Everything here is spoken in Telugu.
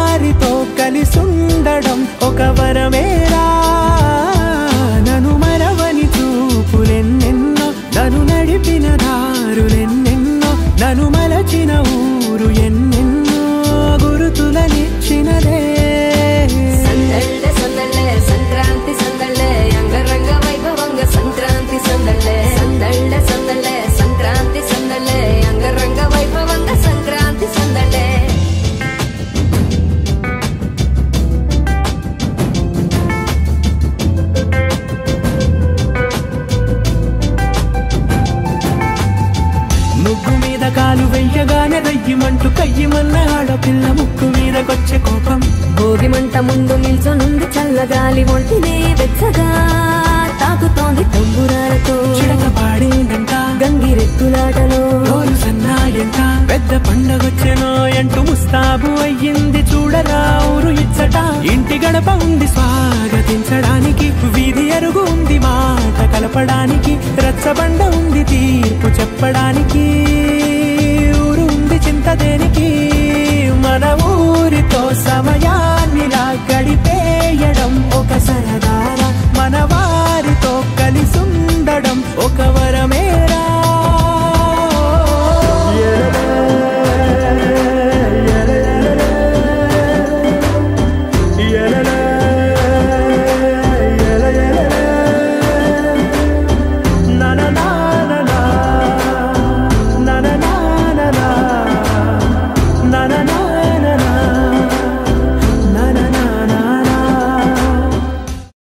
వారితో కలిసుండడం ఒక వరమేరా నన్ను మరవని చూపులెన్నెన్నో నన్ను నడిపిన దారులెన్నెన్నో నన్ను మలచిన ఊరు ఎన్నెన్నో గురుతులనిచ్చినదే సందళ్ళ సందళ్ళ సంక్రాంతి సందళ్ళ అంగరంగ వైభవంగ సంక్రాంతి సందళ్ళ సందళ్ళ సందళ్ళ సంక్రాంతి సందళ్ళ అంగరంగ వైభవంగ సంక్రాంతి సందళ్ళ ముగ్గు మీద కాలు వెయ్యగానే రయ్యమంటూ కయ్యమన్న ఆడపిల్ల ముక్కు మీదకొచ్చే కోపం భోగి మంట ముందు నిల్చొనుంది చల్లగాలి ఒంటినే వెచ్చగా తాకుతోంది తంబురాలతో చిడక పాడేందంట గంగిరెత్తులాటలో రోజు సన్నాయంట పెద్ద పండగొచ్చెనో అంటూ ముస్తాబు అయ్యింది చూడరా ఊరు ఇచ్చట ఇంటి గడప ఉంది స్వాగతించడానికి వీధి అరుగు ఉంది మాట కలపడానికి రచ్చబండ ఉంది తీర్పు చెప్పడానికి ఊరు ఉంది చింత దేనికి మన ఊరితో